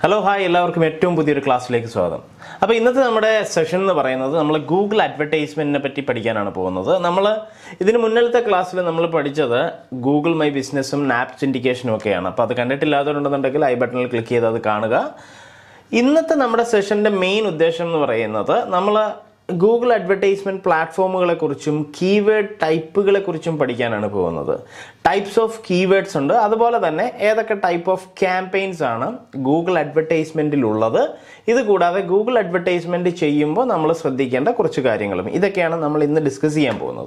hello hi എല്ലാവർക്കും ഏറ്റവും പുതിയൊരു ക്ലാസ്സിലേക്ക് സ്വാഗതം അപ്പോൾ ഇന്നത്തെ നമ്മുടെ സെഷൻ എന്ന് പറയുന്നത് നമ്മൾ ഗൂഗിൾ അഡ്വർടൈസ്മെൻറ്റിനെ പറ്റി പഠിക്കാനാണ് പോകുന്നത് നമ്മൾ ഇതിന് മുന്നിലത്തെ ക്ലാസ്സിൽ നമ്മൾ പഠിച്ചത് ഗൂഗിൾ മൈ ബിസിനസ്സും നാപ്പ് സിൻഡിക്കേഷനും ഒക്കെയാണ് അപ്പോൾ അത് കണ്ടിട്ടില്ലാത്തവരുണ്ടെന്നുണ്ടെങ്കിൽ ഐ ബട്ടണിൽ ക്ലിക്ക് ചെയ്ത് അത് കാണുക ഇന്നത്തെ നമ്മുടെ സെഷൻ്റെ മെയിൻ ഉദ്ദേശം എന്ന് പറയുന്നത് നമ്മൾ ഗൂഗിൾ അഡ്വർടൈസ്മെൻറ്റ് പ്ലാറ്റ്ഫോമുകളെ കുറിച്ചും കീവേഡ് ടൈപ്പുകളെ കുറിച്ചും പഠിക്കാനാണ് പോകുന്നത് ടൈപ്സ് ഓഫ് കീവേഡ്സ് ഉണ്ട് അതുപോലെ തന്നെ ഏതൊക്കെ ടൈപ്പ് ഓഫ് ക്യാമ്പയിൻസ് ആണ് ഗൂഗിൾ അഡ്വർടൈസ്മെൻറ്റിലുള്ളത് ഇത് കൂടാതെ ഗൂഗിൾ അഡ്വർടൈസ്മെൻറ്റ് ചെയ്യുമ്പോൾ നമ്മൾ ശ്രദ്ധിക്കേണ്ട കുറച്ച് കാര്യങ്ങളും ഇതൊക്കെയാണ് നമ്മൾ ഇന്ന് ഡിസ്കസ് ചെയ്യാൻ പോകുന്നത്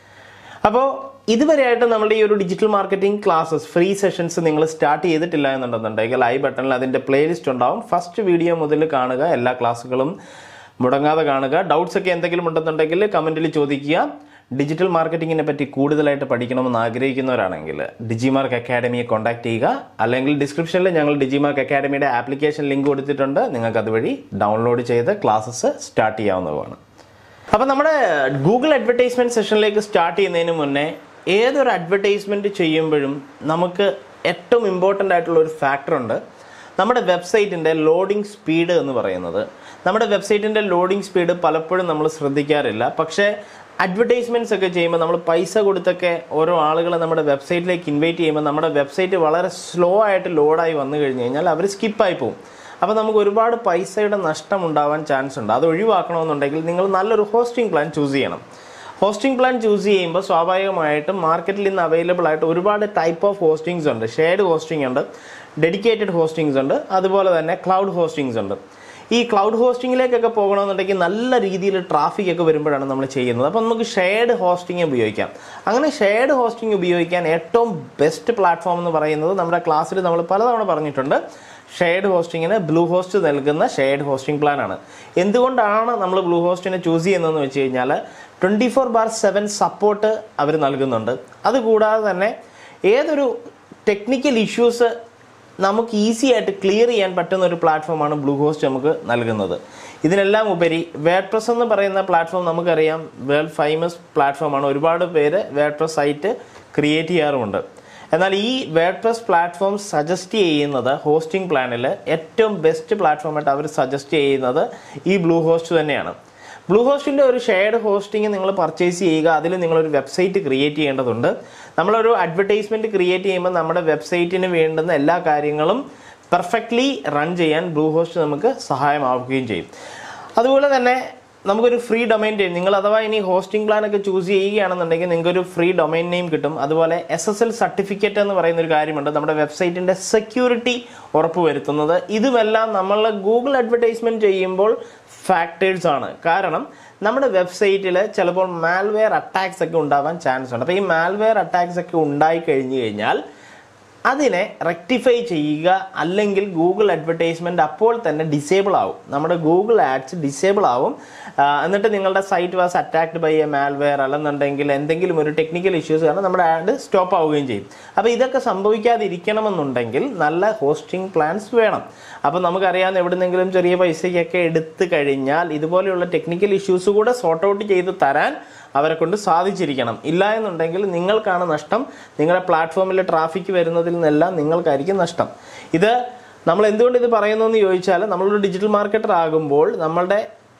അപ്പോൾ ഇതുവരെയായിട്ട് നമ്മുടെ ഈ ഒരു digital marketing classes free sessions നിങ്ങൾ സ്റ്റാർട്ട് ചെയ്തിട്ടില്ല എന്നുണ്ടെന്നുണ്ടെങ്കിൽ ഐ ബട്ടണിൽ അതിൻ്റെ പ്ലേലിസ്റ്റ് ഉണ്ടാവും ഫസ്റ്റ് വീഡിയോ മുതൽ കാണുക എല്ലാ ക്ലാസ്സുകളും മുടങ്ങാതെ കാണുക ഡൗട്ട്സ് ഒക്കെ എന്തെങ്കിലും ഉണ്ടെന്നുണ്ടെങ്കിൽ കമൻറ്റിൽ ചോദിക്കുക ഡിജിറ്റൽ മാർക്കറ്റിങ്ങിനെ പറ്റി കൂടുതലായിട്ട് പഠിക്കണമെന്ന് ആഗ്രഹിക്കുന്നവരാണെങ്കിൽ ഡിജിമാർക്ക് അക്കാഡമിയെ കോൺടാക്ട് ചെയ്യുക അല്ലെങ്കിൽ ഡിസ്ക്രിപ്ഷനിൽ ഞങ്ങൾ ഡിജിമാർക്ക് അക്കാഡമിയുടെ ആപ്ലിക്കേഷൻ ലിങ്ക് കൊടുത്തിട്ടുണ്ട് നിങ്ങൾക്ക് അതുവഴി ഡൗൺലോഡ് ചെയ്ത് ക്ലാസ്സസ് സ്റ്റാർട്ട് ചെയ്യാവുന്നതാണ് അപ്പോൾ നമ്മുടെ ഗൂഗിൾ അഡ്വർടൈസ്മെന്റ് സെഷനിലേക്ക് സ്റ്റാർട്ട് ചെയ്യുന്നതിന് മുന്നേ ഏതൊരു അഡ്വർടൈസ്മെന്റ് ചെയ്യുമ്പോഴും നമുക്ക് ഏറ്റവും ഇമ്പോർട്ടൻ്റ് ആയിട്ടുള്ള ഒരു ഫാക്ടർ ഉണ്ട് നമ്മുടെ വെബ്സൈറ്റിൻ്റെ ലോഡിംഗ് സ്പീഡ് എന്ന് പറയുന്നത് നമ്മുടെ വെബ്സൈറ്റിൻ്റെ ലോഡിംഗ് സ്പീഡ് പലപ്പോഴും നമ്മൾ ശ്രദ്ധിക്കാറില്ല പക്ഷേ അഡ്വർടൈസ്മെൻറ്റ്സ് ഒക്കെ ചെയ്യുമ്പോൾ നമ്മൾ പൈസ കൊടുത്തൊക്കെ ഓരോ ആളുകളെ നമ്മുടെ വെബ്സൈറ്റിലേക്ക് ഇൻവൈറ്റ് ചെയ്യുമ്പോൾ നമ്മുടെ വെബ്സൈറ്റ് വളരെ സ്ലോ ആയിട്ട് ലോഡായി വന്നു കഴിഞ്ഞ് കഴിഞ്ഞാൽ അവർ സ്കിപ്പായി പോകും അപ്പോൾ നമുക്ക് ഒരുപാട് പൈസയുടെ നഷ്ടം ഉണ്ടാവാൻ ചാൻസ് ഉണ്ട് അത് ഒഴിവാക്കണമെന്നുണ്ടെങ്കിൽ നിങ്ങൾ നല്ലൊരു ഹോസ്റ്റിംഗ് പ്ലാൻ ചൂസ് ചെയ്യണം ഹോസ്റ്റിംഗ് പ്ലാൻ ചൂസ് ചെയ്യുമ്പോൾ സ്വാഭാവികമായിട്ടും മാർക്കറ്റിൽ ഇന്ന് അവൈലബിൾ ആയിട്ട് ഒരുപാട് ടൈപ്പ് ഓഫ് ഹോസ്റ്റിംഗ്സ് ഉണ്ട് ഷെയർഡ് ഹോസ്റ്റിംഗ് ഉണ്ട് ഡെഡിക്കേറ്റഡ് ഹോസ്റ്റിംഗ്സ് ഉണ്ട് അതുപോലെ തന്നെ ക്ലൗഡ് ഹോസ്റ്റിംഗ്സ് ഉണ്ട് ഈ ക്ലൗഡ് ഹോസ്റ്റിങ്ങിലേക്കൊക്കെ പോകണമെന്നുണ്ടെങ്കിൽ നല്ല രീതിയിൽ ട്രാഫിക് ഒക്കെ വരുമ്പോഴാണ് നമ്മൾ ചെയ്യുന്നത് അപ്പോൾ നമുക്ക് ഷെയർഡ് ഹോസ്റ്റിംഗ് ഉപയോഗിക്കാം അങ്ങനെ ഷെയർഡ് ഹോസ്റ്റിംഗ് ഉപയോഗിക്കാൻ ഏറ്റവും ബെസ്റ്റ് പ്ലാറ്റ്ഫോം എന്ന് പറയുന്നത് നമ്മുടെ ക്ലാസ്സിൽ നമ്മൾ പലതവണ പറഞ്ഞിട്ടുണ്ട് ഷെയർഡ് ഹോസ്റ്റിങ്ങിന് ബ്ലൂ ഹോസ്റ്റ് നൽകുന്ന ഷെയർഡ് ഹോസ്റ്റിംഗ് പ്ലാൻ ആണ് എന്തുകൊണ്ടാണ് നമ്മൾ ബ്ലൂ ഹോസ്റ്റിനെ ചൂസ് ചെയ്യുന്നതെന്ന് വെച്ച് കഴിഞ്ഞാൽ twenty four bar seven support അവർ നൽകുന്നുണ്ട് അതുകൂടാതെ തന്നെ ഏതൊരു ടെക്നിക്കൽ ഇഷ്യൂസ് നമുക്ക് ഈസി ആയിട്ട് ക്ലിയർ ചെയ്യാൻ പറ്റുന്ന ഒരു പ്ലാറ്റ്ഫോമാണ് ബ്ലൂ ഹോസ്റ്റ് നമുക്ക് നൽകുന്നത് ഇതിനെല്ലാം ഉപരി വേഡ് പ്രസ് എന്ന് പറയുന്ന പ്ലാറ്റ്ഫോം നമുക്കറിയാം വേൾഡ് ഫേമസ് പ്ലാറ്റ്ഫോമാണ് ഒരുപാട് പേര് വേഡ് പ്രസ് സൈറ്റ് ക്രിയേറ്റ് ചെയ്യാറുമുണ്ട് എന്നാൽ ഈ വേഡ് പ്രസ് പ്ലാറ്റ്ഫോം സജസ്റ്റ് ചെയ്യുന്നത് ഹോസ്റ്റിംഗ് പ്ലാനിൽ ഏറ്റവും ബെസ്റ്റ് പ്ലാറ്റ്ഫോമായിട്ട് അവർ സജസ്റ്റ് ചെയ്യുന്നത് ഈ ബ്ലൂ ഹോസ്റ്റ് തന്നെയാണ് ബ്ലൂ ഹോസ്റ്റിൻ്റെ ഒരു ഷെയർഡ് ഹോസ്റ്റിംഗ് നിങ്ങൾ പർച്ചേസ് ചെയ്യുക അതിൽ നിങ്ങളൊരു വെബ്സൈറ്റ് ക്രിയേറ്റ് ചെയ്യേണ്ടതുണ്ട് നമ്മളൊരു അഡ്വർടൈസ്മെൻറ്റ് ക്രിയേറ്റ് ചെയ്യുമ്പോൾ നമ്മുടെ വെബ്സൈറ്റിന് വേണ്ടുന്ന എല്ലാ കാര്യങ്ങളും പെർഫെക്റ്റ്ലി റൺ ചെയ്യാൻ ബ്ലൂ ഹോസ്റ്റ് നമുക്ക് സഹായമാവുകയും ചെയ്യും അതുപോലെ തന്നെ നമുക്കൊരു ഫ്രീ ഡൊമൈൻ നെയിം നിങ്ങൾ അഥവാ ഇനി ഹോസ്റ്റിംഗ് പ്ലാൻ ഒക്കെ ചൂസ് ചെയ്യുകയാണെന്നുണ്ടെങ്കിൽ നിങ്ങൾക്ക് ഒരു ഫ്രീ ഡൊമൈൻ നെയിം കിട്ടും അതുപോലെ എസ് എസ് എൽ സർട്ടിഫിക്കറ്റ് എന്ന് പറയുന്ന ഒരു കാര്യമുണ്ട് നമ്മുടെ വെബ്സൈറ്റിന്റെ സെക്യൂരിറ്റി ഉറപ്പുവരുത്തുന്നത് ഇതുമെല്ലാം നമ്മൾ ഗൂഗിൾ അഡ്വർടൈസ്മെന്റ് ചെയ്യുമ്പോൾ ഫാക്ടേഴ്സ് ആണ് കാരണം നമ്മുടെ വെബ്സൈറ്റിൽ ചിലപ്പോൾ മാൽവെയർ അറ്റാക്സ് ഒക്കെ ഉണ്ടാവാൻ ചാൻസ് ഉണ്ട് അപ്പോൾ ഈ മാൽവെയർ അറ്റാക്സ് ഒക്കെ ഉണ്ടായി കഴിഞ്ഞു കഴിഞ്ഞാൽ അതിനെ റെക്ടിഫൈ ചെയ്യുക അല്ലെങ്കിൽ ഗൂഗിൾ അഡ്വർടൈസ്മെന്റ് അപ്പോൾ തന്നെ ഡിസേബിൾ ആവും നമ്മുടെ ഗൂഗിൾ ആഡ്സ് ഡിസേബിൾ ആവും ആ, എന്നിട്ട് നിങ്ങളുടെ site was attacked by a malware അല്ലെന്നുണ്ടെങ്കിൽ എന്തെങ്കിലും ഒരു ടെക്നിക്കൽ ഇഷ്യൂസ് കാരണം നമ്മുടെ ആഡ് സ്റ്റോപ്പ് ആവുകയും ചെയ്യും അപ്പോൾ ഇതൊക്കെ സംഭവിക്കാതിരിക്കണമെന്നുണ്ടെങ്കിൽ നല്ല ഹോസ്റ്റിംഗ് പ്ലാൻസ് വേണം അപ്പോൾ നമുക്കറിയാവുന്ന എവിടുന്നെങ്കിലും ചെറിയ പൈസയ്ക്കൊക്കെ എടുത്തു കഴിഞ്ഞാൽ ഇതുപോലെയുള്ള ടെക്നിക്കൽ ഇഷ്യൂസ് കൂടെ സോർട്ട് ഔട്ട് ചെയ്ത് തരാൻ അവരെ കൊണ്ട് സാധിച്ചിരിക്കണം ഇല്ല എന്നുണ്ടെങ്കിൽ നിങ്ങൾക്കാണ് നഷ്ടം നിങ്ങളുടെ പ്ലാറ്റ്ഫോമിൽ ട്രാഫിക് വരുന്നതിൽ നിന്നെല്ലാം നിങ്ങൾക്കായിരിക്കും നഷ്ടം ഇത് നമ്മൾ എന്തുകൊണ്ട് ഇത് പറയുന്നു എന്ന് ചോദിച്ചാൽ നമ്മളൊരു ഡിജിറ്റൽ മാർക്കറ്റർ ആകുമ്പോൾ നമ്മളുടെ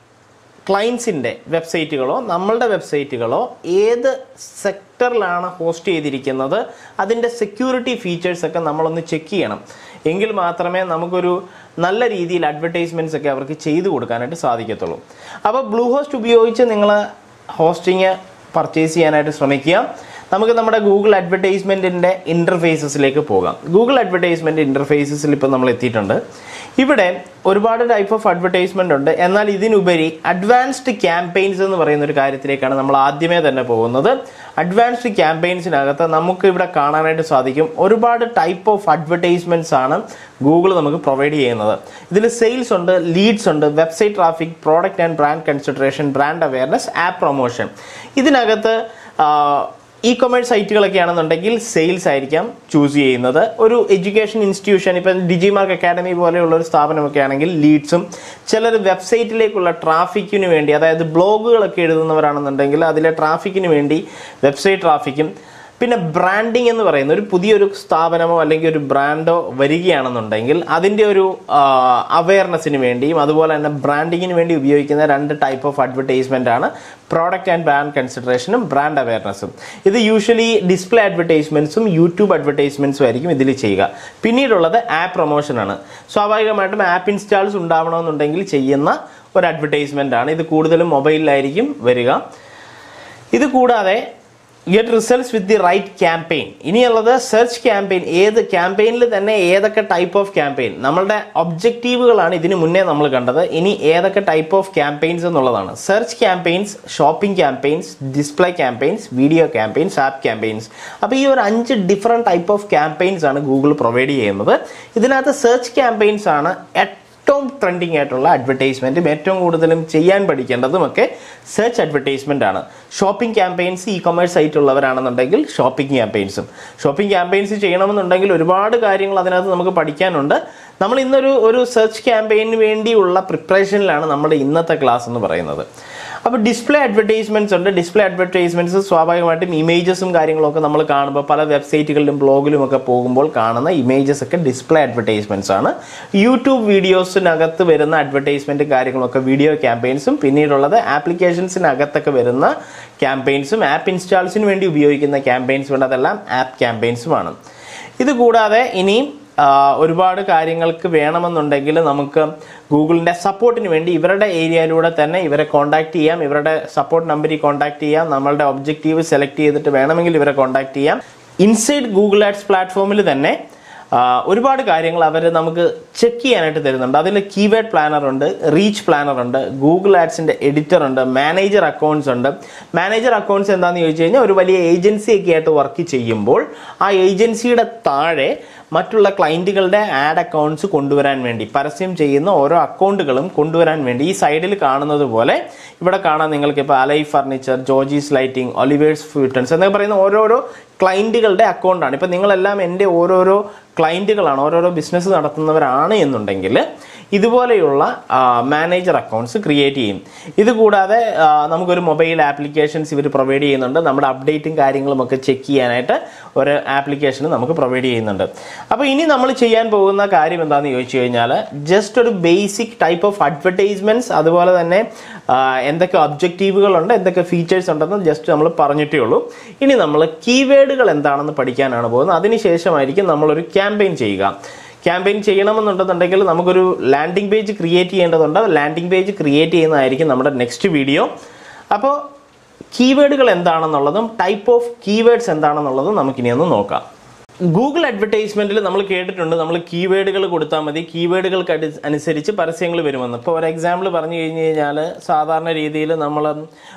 ക്ലയൻസിൻ്റെ വെബ്സൈറ്റുകളോ നമ്മളുടെ വെബ്സൈറ്റുകളോ ഏത് സെക്ടറിലാണ് ഹോസ്റ്റ് ചെയ്തിരിക്കുന്നത് അതിൻ്റെ സെക്യൂരിറ്റി ഫീച്ചേഴ്സ് ഒക്കെ നമ്മളൊന്ന് ചെക്ക് ചെയ്യണം എങ്കിൽ മാത്രമേ നമുക്കൊരു നല്ല രീതിയിൽ അഡ്വർടൈസ്മെൻറ്റ്സ് ഒക്കെ അവർക്ക് ചെയ്തു കൊടുക്കാനായിട്ട് സാധിക്കത്തുള്ളൂ അപ്പോൾ ബ്ലൂ ഹോസ്റ്റ് ഉപയോഗിച്ച് നിങ്ങൾ ഹോസ്റ്റിംഗ് പർച്ചേസ് ചെയ്യാനായിട്ട് ശ്രമിക്കുക നമുക്ക് നമ്മുടെ ഗൂഗിൾ അഡ്വർടൈസ്മെൻറ്റിൻ്റെ ഇൻ്റർഫേസസിലേക്ക് പോകാം ഗൂഗിൾ അഡ്വർടൈസ്മെൻറ്റ് ഇൻ്റർഫേസസിൽ ഇപ്പോൾ നമ്മൾ എത്തിയിട്ടുണ്ട് ഇവിടെ ഒരുപാട് ടൈപ്പ് ഓഫ് അഡ്വർടൈസ്മെൻ്റ് ഉണ്ട് എന്നാൽ ഇതിനുപരി അഡ്വാൻസ്ഡ് ക്യാമ്പയിൻസ് എന്ന് പറയുന്ന ഒരു കാര്യത്തിലേക്കാണ് നമ്മൾ ആദ്യമേ തന്നെ പോകുന്നത് അഡ്വാൻസ്ഡ് ക്യാമ്പയിൻസിനകത്ത് നമുക്ക് ഇവിടെ കാണാനായിട്ട് സാധിക്കും ഒരുപാട് ടൈപ്പ് ഓഫ് അഡ്വർടൈസ്മെൻറ്റ്സ് ആണ് ഗൂഗിൾ നമുക്ക് പ്രൊവൈഡ് ചെയ്യുന്നത് ഇതിൽ സെയിൽസ് ഉണ്ട് ലീഡ്സ് ഉണ്ട് website traffic product and brand consideration brand awareness app promotion ഇതിനകത്ത് ഇ കൊമേഴ്സ് സൈറ്റുകളൊക്കെ ആണെന്നുണ്ടെങ്കിൽ സെയിൽസ് ആയിരിക്കാം ചൂസ് ചെയ്യുന്നത് ഒരു എഡ്യൂക്കേഷൻ ഇൻസ്റ്റിറ്റ്യൂഷൻ ഇപ്പം ഡിജിമാർക്ക് അക്കാഡമി പോലെയുള്ള ഒരു സ്ഥാപനമൊക്കെ ആണെങ്കിൽ ലീഡ്സും ചിലർ വെബ്സൈറ്റിലേക്കുള്ള ട്രാഫിക്കിന് വേണ്ടി അതായത് ബ്ലോഗുകളൊക്കെ എഴുതുന്നവരാണെന്നുണ്ടെങ്കിൽ അതിലെ ട്രാഫിക്കിന് വേണ്ടി വെബ്സൈറ്റ് ട്രാഫിക്കും പിന്നെ ബ്രാൻഡിങ് എന്ന് പറയുന്ന ഒരു പുതിയൊരു സ്ഥാപനമോ അല്ലെങ്കിൽ ഒരു ബ്രാൻഡോ വരികയാണെന്നുണ്ടെങ്കിൽ അതിൻ്റെ ഒരു അവയർനെസ്സിന് വേണ്ടിയും അതുപോലെ തന്നെ ബ്രാൻഡിങ്ങിന് വേണ്ടി ഉപയോഗിക്കുന്ന രണ്ട് ടൈപ്പ് ഓഫ് അഡ്വർടൈസ്മെൻ്റ് ആണ് പ്രോഡക്റ്റ് ആൻഡ് ബ്രാൻഡ് കൺസിഡറേഷനും ബ്രാൻഡ് അവയർനെസ്സും ഇത് യൂഷ്വലി ഡിസ്പ്ലേ അഡ്വർടൈസ്മെൻറ്റ്സും യൂട്യൂബ് അഡ്വർടൈസ്മെൻറ്റ്സും ആയിരിക്കും ഇതിൽ ചെയ്യുക പിന്നീടുള്ളത് ആപ്പ് പ്രൊമോഷനാണ് സ്വാഭാവികമായിട്ടും ആപ്പ് ഇൻസ്റ്റാൾസ് ഉണ്ടാവണമെന്നുണ്ടെങ്കിൽ ചെയ്യുന്ന ഒരു അഡ്വർടൈസ്മെൻ്റ് ആണ് ഇത് കൂടുതലും മൊബൈലിലായിരിക്കും വരിക ഇത് കൂടാതെ get results with the right campaign ഇനിയുള്ളത് സെർച്ച് ക്യാമ്പയിൻ ഏത് ക്യാമ്പയിനിൽ തന്നെ ഏതൊക്കെ ടൈപ്പ് ഓഫ് ക്യാമ്പയിൻ നമ്മളുടെ ഒബ്ജക്റ്റീവുകളാണ് ഇതിന് മുന്നേ നമ്മൾ കണ്ടത് ഇനി ഏതൊക്കെ ടൈപ്പ് ഓഫ് ക്യാമ്പയിൻസ് എന്നുള്ളതാണ് search campaigns shopping campaigns display campaigns video campaigns app campaigns അപ്പോൾ ഈ ഒരു അഞ്ച് ഡിഫറെൻറ്റ് ടൈപ്പ് ഓഫ് ക്യാമ്പയിൻസ് ആണ് ഗൂഗിൾ പ്രൊവൈഡ് ചെയ്യുന്നത് ഇതിനകത്ത് സെർച്ച് ക്യാമ്പയിൻസ് ആണ് ഏറ്റവും ട്രെൻഡിങ് ആയിട്ടുള്ള അഡ്വർടൈസ്മെൻറ്റും ഏറ്റവും കൂടുതലും ചെയ്യാൻ പഠിക്കേണ്ടതുമൊക്കെ സെർച്ച് അഡ്വർടൈസ്മെൻ്റ് ആണ് shopping campaigns ecommerce site ഉള്ളവരാണെന്നുണ്ടെങ്കിൽ ഷോപ്പിംഗ് ക്യാമ്പയിൻസും ഷോപ്പിംഗ് ക്യാമ്പയിൻസ് ചെയ്യണമെന്നുണ്ടെങ്കിൽ ഒരുപാട് കാര്യങ്ങൾ അതിനകത്ത് നമുക്ക് പഠിക്കാനുണ്ട് നമ്മൾ ഇന്നൊരു ഒരു സെർച്ച് ക്യാമ്പയിന് വേണ്ടിയുള്ള പ്രിപ്പറേഷനിലാണ് നമ്മുടെ ഇന്നത്തെ ക്ലാസ് എന്ന് പറയുന്നത് അപ്പോൾ ഡിസ്പ്ലേ അഡ്വർടൈസ്മെൻറ്റ്സ് ഉണ്ട് ഡിസ്പ്ലേ അഡ്വർടൈസ്മെൻറ്റ്സ് സ്വാഭാവികമായിട്ടും ഇമേജസും കാര്യങ്ങളൊക്കെ നമ്മൾ കാണുമ്പോൾ പല വെബ്സൈറ്റുകളിലും ബ്ലോഗിലും ഒക്കെ പോകുമ്പോൾ കാണുന്ന ഇമേജസ് ഒക്കെ ഡിസ്പ്ലേ അഡ്വർടൈസ്മെൻറ്റ്സ് ആണ് യൂട്യൂബ് വീഡിയോസിനകത്ത് വരുന്ന അഡ്വർടൈസ്മെൻറ്റ് കാര്യങ്ങളൊക്കെ വീഡിയോ ക്യാമ്പയിൻസും പിന്നീടുള്ളത് ആപ്ലിക്കേഷൻസിനകത്തൊക്കെ വരുന്ന ക്യാമ്പയിൻസും ആപ്പ് ഇൻസ്റ്റാൾസിന് വേണ്ടി ഉപയോഗിക്കുന്ന ക്യാമ്പയിൻസും ഉണ്ട് അതെല്ലാം ആപ്പ് ക്യാമ്പയിൻസുമാണ് ഇത് കൂടാതെ ഇനിയും ആ, ഒരുപാട് കാര്യങ്ങൾക്ക് വേണമെന്നുണ്ടെങ്കിൽ നമുക്ക് ഗൂഗിളിൻ്റെ സപ്പോർട്ടിന് വേണ്ടി ഇവരുടെ ഏരിയയിലൂടെ തന്നെ ഇവരെ കോൺടാക്ട് ചെയ്യാം ഇവരുടെ സപ്പോർട്ട് നമ്പറിൽ കോൺടാക്ട് ചെയ്യാം നമ്മളുടെ ഒബ്ജക്റ്റീവ് സെലക്ട് ചെയ്തിട്ട് വേണമെങ്കിൽ ഇവരെ കോൺടാക്ട് ചെയ്യാം ഇൻസൈഡ് ഗൂഗിൾ ആഡ്സ് പ്ലാറ്റ്ഫോമിൽ തന്നെ ആ, ഒരുപാട് കാര്യങ്ങൾ അവർ നമുക്ക് ചെക്ക് ചെയ്യാനായിട്ട് തരുന്നുണ്ട് അതിൽ കീവേഡ് പ്ലാനർ ഉണ്ട് റീച്ച് പ്ലാനർ ഉണ്ട് ഗൂഗിൾ ആഡ്സിൻ്റെ എഡിറ്റർ ഉണ്ട് മാനേജർ അക്കൗണ്ട്സ് ഉണ്ട് മാനേജർ അക്കൗണ്ട്സ് എന്താണെന്ന് ചോദിച്ചു കഴിഞ്ഞാൽ ഒരു വലിയ ഏജൻസി ഒക്കെ ആയിട്ട് വർക്ക് ചെയ്യുമ്പോൾ ആ ഏജൻസിയുടെ താഴെ മറ്റുള്ള ക്ലയൻറ്റുകളുടെ ആഡ് അക്കൗണ്ട്സ് കൊണ്ടുവരാൻ വേണ്ടി പരസ്യം ചെയ്യുന്ന ഓരോ അക്കൗണ്ടുകളും കൊണ്ടുവരാൻ വേണ്ടി ഈ സൈഡിൽ കാണുന്നത് പോലെ ഇവിടെ കാണാം നിങ്ങൾക്ക് ഇപ്പോൾ Ally furniture Jojie's lighting Oliver's futons എന്നൊക്കെ പറയുന്ന ഓരോരോ ക്ലയൻറ്റുകളുടെ അക്കൗണ്ടാണ് ഇപ്പം നിങ്ങളെല്ലാം എൻ്റെ ഓരോരോ ക്ലയൻറ്റുകളാണ് ഓരോരോ ബിസിനസ് നടത്തുന്നവരാണ് എന്നുണ്ടെങ്കിൽ ഇതുപോലെയുള്ള മാനേജർ അക്കൗണ്ട്സ് ക്രിയേറ്റ് ചെയ്യും ഇത് കൂടാതെ ആ, നമുക്കൊരു മൊബൈൽ ആപ്ലിക്കേഷൻസ് ഇവർ പ്രൊവൈഡ് ചെയ്യുന്നുണ്ട് നമ്മുടെ അപ്ഡേറ്റും കാര്യങ്ങളും ഒക്കെ ചെക്ക് ചെയ്യാനായിട്ട് ഒരു ആപ്ലിക്കേഷൻ നമുക്ക് പ്രൊവൈഡ് ചെയ്യുന്നുണ്ട് അപ്പോൾ ഇനി നമ്മൾ ചെയ്യാൻ പോകുന്ന കാര്യം എന്താണെന്ന് ചോദിച്ചു കഴിഞ്ഞാൽ ജസ്റ്റ് ഒരു ബേസിക് ടൈപ്പ് ഓഫ് അഡ്വർടൈസ്മെൻറ്റ്സ് അതുപോലെ തന്നെ ആ, എന്തൊക്കെ ഒബ്ജക്റ്റീവുകളുണ്ട് എന്തൊക്കെ ഫീച്ചേഴ്സ് ഉണ്ടെന്ന് ജസ്റ്റ് നമ്മൾ പറഞ്ഞിട്ടേ ഉള്ളൂ ഇനി നമ്മൾ കീവേഡുകൾ എന്താണെന്ന് പഠിക്കാനാണ് പോകുന്നത് അതിനുശേഷമായിരിക്കും നമ്മളൊരു ക്യാമ്പയിൻ ചെയ്യുക ക്യാമ്പയിൻ ചെയ്യണമെന്നുണ്ടെന്നുണ്ടെങ്കിൽ നമുക്കൊരു ലാൻഡിംഗ് പേജ് ക്രിയേറ്റ് ചെയ്യേണ്ടതുണ്ട് ലാൻഡിംഗ് പേജ് ക്രിയേറ്റ് ചെയ്യുന്നതായിരിക്കും നമ്മുടെ നെക്സ്റ്റ് വീഡിയോ അപ്പോൾ കീവേഡുകൾ എന്താണെന്നുള്ളതും ടൈപ്പ് ഓഫ് കീവേഡ്സ് എന്താണെന്നുള്ളതും നമുക്കിനി ഒന്ന് നോക്കാം ഗൂഗിൾ അഡ്വർടൈസ്മെന്റിൽ നമ്മൾ കേട്ടിട്ടുണ്ട് നമ്മൾ കീവേഡുകൾ കൊടുത്താൽ മതി കീവേഡുകൾക്ക് അടി- അനുസരിച്ച് പരസ്യങ്ങൾ വരുമെന്ന് ഇപ്പോൾ ഒരു എക്സാമ്പിൾ പറഞ്ഞു കഴിഞ്ഞ് കഴിഞ്ഞാൽ സാധാരണ രീതിയിൽ നമ്മൾ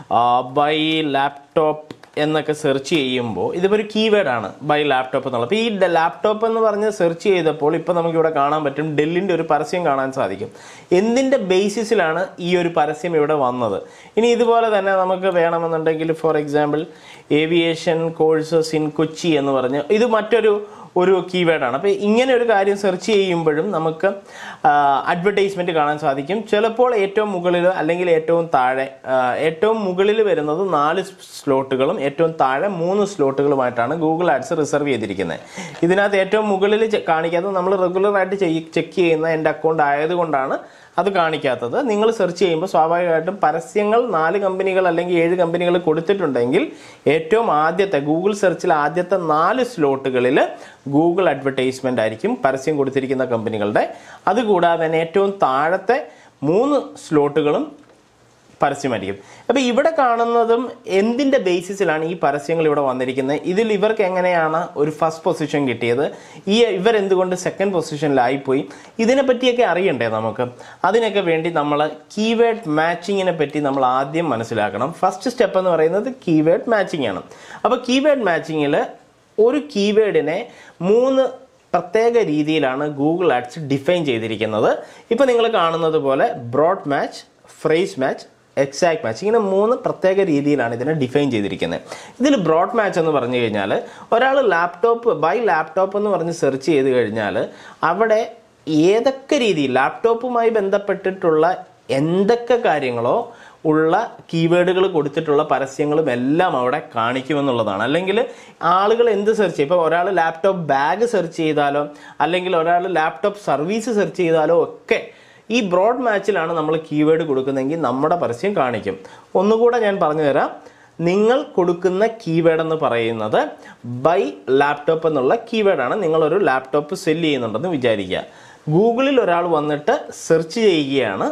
ബൈ ലാപ്ടോപ്പ് എന്നൊക്കെ സെർച്ച് ചെയ്യുമ്പോൾ ഇതിപ്പോൾ ഒരു കീവേഡാണ് ബൈ ലാപ്ടോപ്പ് എന്നുള്ളത് അപ്പോൾ ഈ ലാപ്ടോപ്പ് എന്ന് പറഞ്ഞ് സെർച്ച് ചെയ്തപ്പോൾ ഇപ്പോൾ നമുക്കിവിടെ കാണാൻ പറ്റും ഡെല്ലിൻ്റെ ഒരു പരസ്യം കാണാൻ സാധിക്കും എന്തിൻ്റെ ബേസിസിലാണ് ഈ ഒരു പരസ്യം ഇവിടെ വന്നത് ഇനി ഇതുപോലെ തന്നെ നമുക്ക് വേണമെന്നുണ്ടെങ്കിൽ for example aviation courses in Kochi എന്ന് പറഞ്ഞ് ഇത് മറ്റൊരു ഒരു കീവേഡാണ് അപ്പോൾ ഇങ്ങനെ ഒരു കാര്യം സെർച്ച് ചെയ്യുമ്പോഴും നമുക്ക് അഡ്വർടൈസ്മെൻറ്റ് കാണാൻ സാധിക്കും ചിലപ്പോൾ ഏറ്റവും മുകളിൽ അല്ലെങ്കിൽ ഏറ്റവും താഴെ ആ, ഏറ്റവും മുകളിൽ വരുന്നത് നാല് സ്ലോട്ടുകളും ഏറ്റവും താഴെ മൂന്ന് സ്ലോട്ടുകളുമായിട്ടാണ് ഗൂഗിൾ ആഡ്സ് റിസർവ് ചെയ്തിരിക്കുന്നത് ഇതിനകത്ത് ഏറ്റവും മുകളിൽ ചെ- കാണിക്കാത്തത് നമ്മൾ റെഗുലറായിട്ട് ചെക്ക് ചെയ്യുന്ന എൻ്റെ അക്കൗണ്ട് ആയതുകൊണ്ടാണ് അത് കാണിക്കാത്തത് നിങ്ങൾ സെർച്ച് ചെയ്യുമ്പോൾ സ്വാഭാവികമായിട്ടും പരസ്യങ്ങൾ നാല് കമ്പനികൾ അല്ലെങ്കിൽ ഏഴ് കമ്പനികൾ കൊടുത്തിട്ടുണ്ടെങ്കിൽ ഏറ്റവും ആദ്യത്തെ ഗൂഗിൾ സെർച്ചിൽ ആദ്യത്തെ നാല് സ്ലോട്ടുകളിൽ ഗൂഗിൾ അഡ്വർടൈസ്മെൻ്റ് ആയിരിക്കും പരസ്യം കൊടുത്തിരിക്കുന്ന കമ്പനികളുടെ അതുകൂടാതെ തന്നെ ഏറ്റവും താഴത്തെ മൂന്ന് സ്ലോട്ടുകളും പരസ്യമായിരിക്കും അപ്പോൾ ഇവിടെ കാണുന്നതും എന്തിൻ്റെ ബേസിസിലാണ് ഈ പരസ്യങ്ങൾ ഇവിടെ വന്നിരിക്കുന്നത് ഇതിൽ ഇവർക്ക് എങ്ങനെയാണ് ഒരു ഫസ്റ്റ് പൊസിഷൻ കിട്ടിയത് ഈ ഇവരെന്തുകൊണ്ട് സെക്കൻഡ് പൊസിഷനിലായിപ്പോയി ഇതിനെ പറ്റിയൊക്കെ അറിയണ്ടേ നമുക്ക് അതിനൊക്കെ വേണ്ടി നമ്മൾ കീവേഡ് മാച്ചിങ്ങിനെ പറ്റി നമ്മൾ ആദ്യം മനസ്സിലാക്കണം ഫസ്റ്റ് സ്റ്റെപ്പ് എന്ന് പറയുന്നത് കീവേഡ് മാച്ചിങ് ആണ് അപ്പോൾ കീവേഡ് മാച്ചിങ്ങിൽ ഒരു കീവേഡിനെ മൂന്ന് പ്രത്യേക രീതിയിലാണ് ഗൂഗിൾ ആഡ്സ് ഡിഫൈൻ ചെയ്തിരിക്കുന്നത് ഇപ്പോൾ നിങ്ങൾ കാണുന്നത് പോലെ broad match phrase match exact match ഇങ്ങനെ മൂന്ന് പ്രത്യേക രീതിയിലാണ് ഇതിനെ ഡിഫൈൻ ചെയ്തിരിക്കുന്നത് ഇതിൽ ബ്രോഡ് മാച്ച് എന്ന് പറഞ്ഞു കഴിഞ്ഞാൽ ഒരാൾ ലാപ്ടോപ്പ് ബൈ ലാപ്ടോപ്പ് എന്ന് പറഞ്ഞ് സെർച്ച് ചെയ്ത് കഴിഞ്ഞാൽ അവിടെ ഏതൊക്കെ രീതിയിൽ ലാപ്ടോപ്പുമായി ബന്ധപ്പെട്ടിട്ടുള്ള എന്തൊക്കെ കാര്യങ്ങളോ ഉള്ള കീവേഡുകൾ കൊടുത്തിട്ടുള്ള പരസ്യങ്ങളും എല്ലാം അവിടെ കാണിക്കുമെന്നുള്ളതാണ് അല്ലെങ്കിൽ ആളുകൾ എന്ത് സെർച്ച് ചെയ്യും ഇപ്പോൾ ഒരാൾ ലാപ്ടോപ്പ് ബാഗ് സെർച്ച് ചെയ്താലോ അല്ലെങ്കിൽ ഒരാൾ ലാപ്ടോപ്പ് സർവീസ് സെർച്ച് ചെയ്താലോ ഒക്കെ ഈ ബ്രോഡ് മാച്ചിലാണ് നമ്മൾ കീവേഡ് കൊടുക്കുന്നതെങ്കിൽ നമ്മുടെ പരസ്യം കാണിക്കും ഒന്നുകൂടെ ഞാൻ പറഞ്ഞു തരാം നിങ്ങൾ കൊടുക്കുന്ന കീവേഡ് എന്ന് പറയുന്നത് ബൈ ലാപ്ടോപ്പ് എന്നുള്ള കീവേഡാണ് നിങ്ങളൊരു ലാപ്ടോപ്പ് സെല് ചെയ്യുന്നുണ്ടെന്ന് വിചാരിക്കുക ഗൂഗിളിൽ ഒരാൾ വന്നിട്ട് സെർച്ച് ചെയ്യുകയാണ്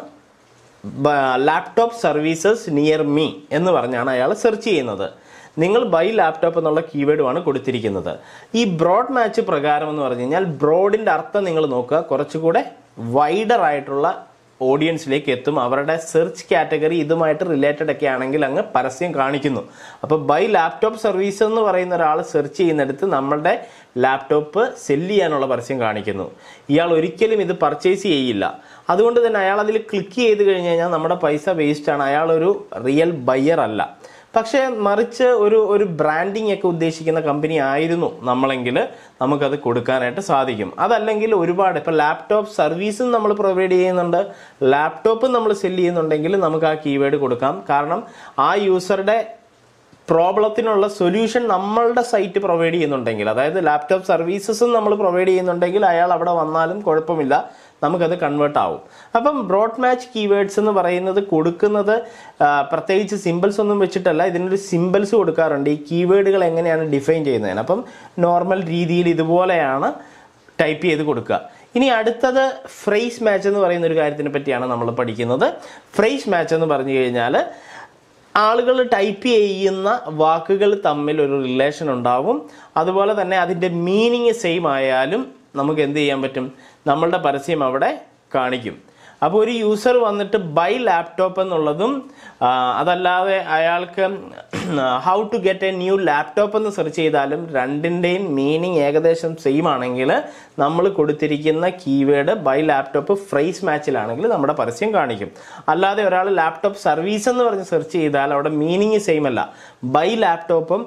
ലാപ്ടോപ്പ് സർവീസസ് നിയർ മീ എന്ന് പറഞ്ഞാണ് അയാൾ സെർച്ച് ചെയ്യുന്നത് നിങ്ങൾ ബൈ ലാപ്ടോപ്പ് എന്നുള്ള കീവേഡുമാണ് കൊടുത്തിരിക്കുന്നത് ഈ ബ്രോഡ് മാച്ച് പ്രകാരം എന്ന് പറഞ്ഞു കഴിഞ്ഞാൽ ബ്രോഡിൻ്റെ അർത്ഥം നിങ്ങൾ നോക്കുക കുറച്ചുകൂടെ വൈഡർ ആയിട്ടുള്ള ഓഡിയൻസിലേക്ക് എത്തും അവരുടെ സെർച്ച് കാറ്റഗറി ഇതുമായിട്ട് റിലേറ്റഡ് ഒക്കെ ആണെങ്കിൽ അങ്ങ് പരസ്യം കാണിക്കുന്നു അപ്പോൾ ബൈ ലാപ്ടോപ്പ് സർവീസ് എന്ന് പറയുന്ന ഒരാൾ സെർച്ച് ചെയ്യുന്നിടത്ത് നമ്മളുടെ ലാപ്ടോപ്പ് സെല്ല് ചെയ്യാനുള്ള പരസ്യം കാണിക്കുന്നു ഇയാൾ ഒരിക്കലും ഇത് പർച്ചേസ് ചെയ്യില്ല അതുകൊണ്ട് തന്നെ അയാൾ അതിൽ ക്ലിക്ക് ചെയ്ത് കഴിഞ്ഞ് കഴിഞ്ഞാൽ നമ്മുടെ പൈസ വേസ്റ്റ് ആണ് അയാൾ ഒരു റിയൽ ബയ്യർ അല്ല പക്ഷേ മറിച്ച് ഒരു ഒരു ബ്രാൻഡിങ് ഒക്കെ ഉദ്ദേശിക്കുന്ന കമ്പനി ആയിരുന്നു നമ്മളെങ്കിൽ നമുക്കത് കൊടുക്കാനായിട്ട് സാധിക്കും അതല്ലെങ്കിൽ ഒരുപാട് ഇപ്പോൾ ലാപ്ടോപ്പ് സർവീസും നമ്മൾ പ്രൊവൈഡ് ചെയ്യുന്നുണ്ട് ലാപ്ടോപ്പും നമ്മൾ സെല് ചെയ്യുന്നുണ്ടെങ്കിൽ നമുക്ക് ആ കീവേഡ് കൊടുക്കാം കാരണം ആ യൂസറുടെ പ്രോബ്ലത്തിനുള്ള സൊല്യൂഷൻ നമ്മളുടെ സൈറ്റ് പ്രൊവൈഡ് ചെയ്യുന്നുണ്ടെങ്കിൽ അതായത് ലാപ്ടോപ്പ് സർവീസസും നമ്മൾ പ്രൊവൈഡ് ചെയ്യുന്നുണ്ടെങ്കിൽ അയാൾ അവിടെ വന്നാലും കുഴപ്പമില്ല നമുക്കത് കൺവേർട്ട് ആവും അപ്പം ബ്രോഡ് മാച്ച് കീവേഡ്സ് എന്ന് പറയുന്നത് കൊടുക്കുന്നത് ആ, പ്രത്യേകിച്ച് സിമ്പിൾസ് ഒന്നും വെച്ചിട്ടല്ല ഇതിനൊരു സിമ്പിൾസ് കൊടുക്കാറുണ്ട് ഈ കീവേഡുകൾ എങ്ങനെയാണ് ഡിഫൈൻ ചെയ്യുന്നതിന് അപ്പം നോർമൽ രീതിയിൽ ഇതുപോലെയാണ് ടൈപ്പ് ചെയ്ത് കൊടുക്കുക ഇനി അടുത്തത് ഫ്രേസ് മാച്ച് എന്ന് പറയുന്ന ഒരു കാര്യത്തിനെ പറ്റിയാണ് നമ്മൾ പഠിക്കുന്നത് ഫ്രേസ് മാച്ച് എന്ന് പറഞ്ഞു കഴിഞ്ഞാൽ ആളുകൾ ടൈപ്പ് ചെയ്യുന്ന വാക്കുകൾ തമ്മിൽ ഒരു റിലേഷൻ ഉണ്ടാവും അതുപോലെ തന്നെ അതിൻ്റെ മീനിങ് സെയിം ആയാലും നമുക്ക് എന്ത് ചെയ്യാൻ പറ്റും നമ്മളുടെ പരസ്യം അവിടെ കാണിക്കും അപ്പോൾ ഒരു യൂസർ വന്നിട്ട് ബൈ ലാപ്ടോപ്പ് എന്നുള്ളതും ആ, അതല്ലാതെ അയാൾക്ക് how to get a new laptop എന്ന് സെർച്ച് ചെയ്താലും രണ്ടിൻ്റെയും മീനിങ് ഏകദേശം സെയിം ആണെങ്കിൽ നമ്മൾ കൊടുത്തിരിക്കുന്ന കീവേഡ് ബൈ ലാപ്ടോപ്പ് ഫ്രൈസ് മാച്ചിലാണെങ്കിൽ നമ്മുടെ പരസ്യം കാണിക്കും അല്ലാതെ ഒരാൾ ലാപ്ടോപ്പ് സർവീസ് എന്ന് പറഞ്ഞ് സെർച്ച് ചെയ്താൽ അവിടെ മീനിങ് സെയിം അല്ല ബൈ ലാപ്ടോപ്പും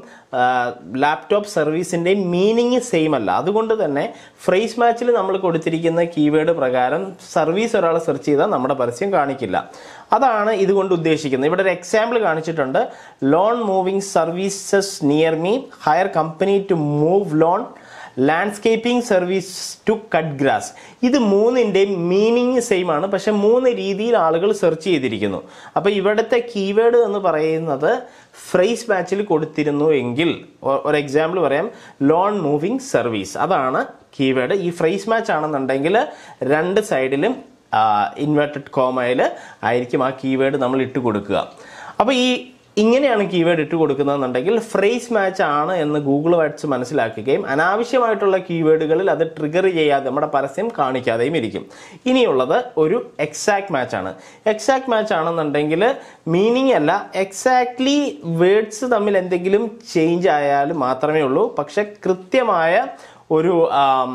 ലാപ്ടോപ്പ് സർവീസിൻ്റെയും മീനിങ് സെയിം അല്ല അതുകൊണ്ട് തന്നെ ഫ്രൈസ് മാച്ചിൽ നമ്മൾ കൊടുത്തിരിക്കുന്ന കീവേഡ് പ്രകാരം സർവീസ് ഒരാൾ സെർച്ച് ചെയ്താൽ നമ്മുടെ പരസ്യം കാണിക്കില്ല അതാണ് ഇതുകൊണ്ട് ഉദ്ദേശിക്കുന്നത് ഇവിടെ ഒരു എക്സാമ്പിൾ കാണിച്ചിട്ടുണ്ട് lawn mowing services near me hire company to mow lawn landscaping service to cut grass ഇത് മൂന്നിൻ്റെയും മീനിങ് സെയിം ആണ് പക്ഷെ മൂന്ന് രീതിയിൽ ആളുകൾ സെർച്ച് ചെയ്തിരിക്കുന്നു അപ്പോൾ ഇവിടുത്തെ കീവേഡ് എന്ന് പറയുന്നത് ഫ്രൈസ് മാച്ചിൽ കൊടുത്തിരുന്നു എങ്കിൽ ഒ- ഒരു എക്സാമ്പിൾ പറയാം ലോൺ മൂവിംഗ് സർവീസ് അതാണ് കീവേഡ് ഈ ഫ്രൈസ് മാച്ച് ആണെന്നുണ്ടെങ്കിൽ രണ്ട് സൈഡിലും ഇൻവേർട്ടഡ് കോമയിൽ ആയിരിക്കും ആ കീവേഡ് നമ്മൾ ഇട്ട് കൊടുക്കുക അപ്പോൾ ഈ ഇങ്ങനെയാണ് കീവേഡ് ഇട്ട് കൊടുക്കുന്നതെന്നുണ്ടെങ്കിൽ ഫ്രേസ് മാച്ച് ആണ് എന്ന് ഗൂഗിൾ വാട്സ് മനസ്സിലാക്കുകയും അനാവശ്യമായിട്ടുള്ള കീവേഡുകളിൽ അത് ട്രിഗർ ചെയ്യാതെ നമ്മുടെ പരസ്യം കാണിക്കാതെയും ഇരിക്കും ഇനിയുള്ളത് ഒരു എക്സാക്ട് മാച്ച് ആണ് എക്സാക്ട് മാച്ച് ആണെന്നുണ്ടെങ്കിൽ മീനിങ് അല്ല എക്സാക്ട്ലി വേർഡ്സ് തമ്മിൽ എന്തെങ്കിലും ചേഞ്ച് ആയാൽ മാത്രമേ ഉള്ളൂ പക്ഷെ കൃത്യമായ ഒരു ആം,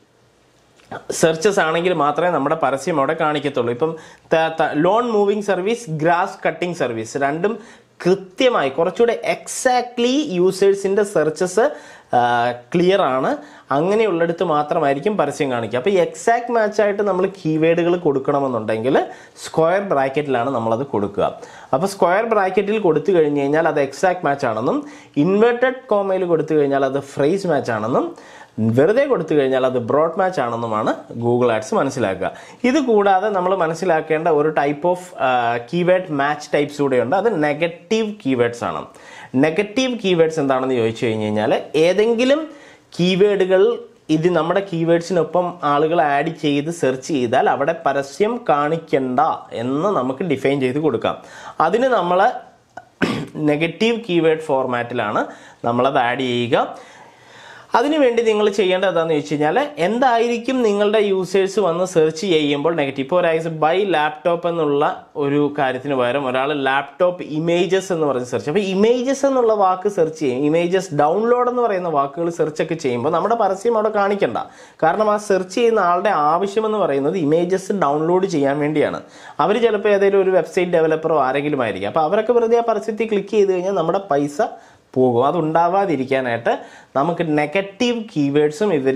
സെർച്ചസ് ആണെങ്കിൽ മാത്രമേ നമ്മുടെ പരസ്യം അവിടെ കാണിക്കത്തുള്ളൂ ഇപ്പം lawn mowing service grass cutting service രണ്ടും കൃത്യമായി കുറച്ചുകൂടെ എക്സാക്ട്ലി യൂസേഴ്സിൻ്റെ സെർച്ചസ് ക്ലിയർ ആണ് അങ്ങനെയുള്ളിടത്ത് മാത്രമായിരിക്കും പരസ്യം കാണിക്കുക അപ്പോൾ ഈ എക്സാക്ട് മാച്ചായിട്ട് നമ്മൾ കീവേഡുകൾ കൊടുക്കണമെന്നുണ്ടെങ്കിൽ സ്ക്വയർ ബ്രാക്കറ്റിലാണ് നമ്മളത് കൊടുക്കുക അപ്പോൾ സ്ക്വയർ ബ്രാക്കറ്റിൽ കൊടുത്തു കഴിഞ്ഞ് കഴിഞ്ഞാൽ അത് എക്സാക്ട് മാച്ച് ആണെന്നും ഇൻവെർട്ടഡ് കോമയിൽ കൊടുത്തു കഴിഞ്ഞാൽ അത് ഫ്രേസ് മാച്ച് ആണെന്നും വെറുതെ കൊടുത്തു കഴിഞ്ഞാൽ അത് ബ്രോഡ് മാച്ച് ആണെന്നുമാണ് ഗൂഗിൾ ആഡ്സ് മനസ്സിലാക്കുക ഇത് കൂടാതെ നമ്മൾ മനസ്സിലാക്കേണ്ട ഒരു type of keyword match types കൂടെയുണ്ട് അത് നെഗറ്റീവ് കീവേഡ്സ് ആണ് നെഗറ്റീവ് കീവേഡ്സ് എന്താണെന്ന് ചോദിച്ചു കഴിഞ്ഞ് കഴിഞ്ഞാൽ ഏതെങ്കിലും കീവേഡുകൾ ഇത് നമ്മുടെ കീവേഡ്സിനൊപ്പം ആളുകൾ ആഡ് ചെയ്ത് സെർച്ച് ചെയ്താൽ അവിടെ പരസ്യം കാണിക്കണ്ട എന്ന് നമുക്ക് ഡിഫൈൻ ചെയ്ത് കൊടുക്കാം അതിന് നമ്മൾ നെഗറ്റീവ് കീവേഡ് ഫോർമാറ്റിലാണ് നമ്മളത് ആഡ് ചെയ്യുക അതിനുവേണ്ടി നിങ്ങൾ ചെയ്യേണ്ടത് എന്താണെന്ന് വെച്ച് കഴിഞ്ഞാൽ എന്തായിരിക്കും നിങ്ങളുടെ യൂസേഴ്സ് വന്ന് സെർച്ച് ചെയ്യുമ്പോൾ നെഗറ്റീവ് ഇപ്പോൾ ഒരാഴ്ച ബൈ ലാപ്ടോപ്പ് എന്നുള്ള ഒരു കാര്യത്തിന് പകരം ഒരാൾ ലാപ്ടോപ്പ് ഇമേജസ് എന്ന് പറഞ്ഞ് സെർച്ച് അപ്പോൾ ഇമേജസ് എന്നുള്ള വാക്ക് സെർച്ച് ചെയ്യും ഇമേജസ് ഡൗൺലോഡ് എന്ന് പറയുന്ന വാക്കുകൾ സെർച്ച് ഒക്കെ ചെയ്യുമ്പോൾ നമ്മുടെ പരസ്യം അവിടെ കാണിക്കണ്ട കാരണം ആ സെർച്ച് ചെയ്യുന്ന ആളുടെ ആവശ്യമെന്ന് പറയുന്നത് ഇമേജസ് ഡൗൺലോഡ് ചെയ്യാൻ വേണ്ടിയാണ് അവർ ചിലപ്പോൾ ഏതെങ്കിലും ഒരു വെബ്സൈറ്റ് ഡെവലപ്പറോ ആരെങ്കിലും ആയിരിക്കും അപ്പോൾ അവരൊക്കെ വെറുതെ ആ പരസ്യത്തിൽ ക്ലിക്ക് ചെയ്ത് കഴിഞ്ഞാൽ നമ്മുടെ പൈസ പോകും അതുണ്ടാവാതിരിക്കാനായിട്ട് നമുക്ക് നെഗറ്റീവ് കീവേഡ്സും ഇതിൽ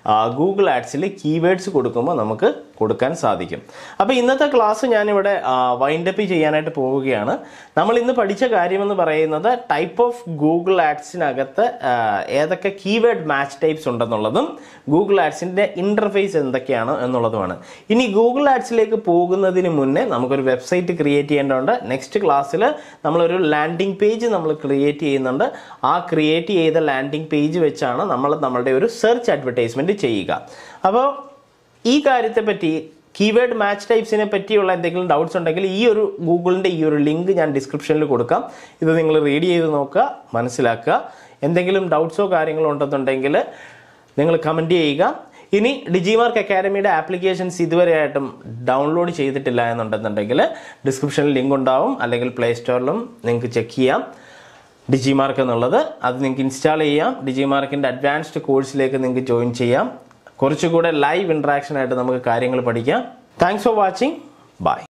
ഗൂഗിൾ ആഡ്സിൽ കീവേഡ്സ് കൊടുക്കുമ്പോൾ നമുക്ക് കൊടുക്കാൻ സാധിക്കും അപ്പോൾ ഇന്നത്തെ ക്ലാസ് ഞാനിവിടെ വൈൻഡപ്പ് ചെയ്യാനായിട്ട് പോവുകയാണ് നമ്മൾ ഇന്ന് പഠിച്ച കാര്യമെന്ന് പറയുന്നത് ടൈപ്പ് ഓഫ് ഗൂഗിൾ ആഡ്സിനകത്ത് ആ, ഏതൊക്കെ കീവേഡ് മാച്ച് ടൈപ്സ് ഉണ്ടെന്നുള്ളതും ഗൂഗിൾ ആഡ്സിൻ്റെ ഇൻ്റർഫേസ് എന്തൊക്കെയാണ് എന്നുള്ളതുമാണ് ഇനി ഗൂഗിൾ ആഡ്സിലേക്ക് പോകുന്നതിന് മുന്നേ നമുക്കൊരു വെബ്സൈറ്റ് ക്രിയേറ്റ് ചെയ്യേണ്ടതുണ്ട് നെക്സ്റ്റ് ക്ലാസ്സിൽ നമ്മളൊരു ലാൻഡിംഗ് പേജ് നമ്മൾ ക്രിയേറ്റ് ചെയ്യുന്നുണ്ട് ആ ക്രിയേറ്റ് ചെയ്ത ലാൻഡിംഗ് പേജ് വെച്ചാണ് നമ്മൾ നമ്മളുടെ ഒരു സെർച്ച് അഡ്വർടൈസ്മെൻറ്റ് ചെയ്യുക അപ്പോൾ ഈ കാര്യത്തെ പറ്റി കീവേഡ് മാച്ച് ടൈപ്സിനെ പറ്റിയുള്ള എന്തെങ്കിലും ഡൗട്ട്സ് ഉണ്ടെങ്കിൽ ഈ ഒരു ഗൂഗിളിൻ്റെ ഈ ഒരു ലിങ്ക് ഞാൻ ഡിസ്ക്രിപ്ഷനിൽ കൊടുക്കാം ഇത് നിങ്ങൾ റീഡ് ചെയ്ത് നോക്കുക മനസ്സിലാക്കുക എന്തെങ്കിലും ഡൗട്ട്സോ കാര്യങ്ങളോ ഉണ്ടെന്നുണ്ടെങ്കിൽ നിങ്ങൾ കമൻറ്റ് ചെയ്യുക ഇനി ഡിജിമാർക്ക് അക്കാഡമിയുടെ ആപ്ലിക്കേഷൻസ് ഇതുവരെയായിട്ടും ഡൗൺലോഡ് ചെയ്തിട്ടില്ല എന്നുണ്ടെന്നുണ്ടെങ്കിൽ ഡിസ്ക്രിപ്ഷനിൽ ലിങ്ക് ഉണ്ടാവും അല്ലെങ്കിൽ പ്ലേ സ്റ്റോറിലും നിങ്ങൾക്ക് ചെക്ക് ചെയ്യാം ഡിജിമാർക്ക് എന്നുള്ളത് അത് നിങ്ങൾക്ക് ഇൻസ്റ്റാൾ ചെയ്യാം ഡിജിമാർക്കിൻ്റെ അഡ്വാൻസ്ഡ് കോഴ്സിലേക്ക് നിങ്ങൾക്ക് ജോയിൻ ചെയ്യാം കുറച്ചുകൂടെ ലൈവ് ഇൻട്രാക്ഷൻ ആയിട്ട് നമുക്ക് കാര്യങ്ങൾ പഠിക്കാം താങ്ക്സ് ഫോർ വാച്ചിങ് ബൈ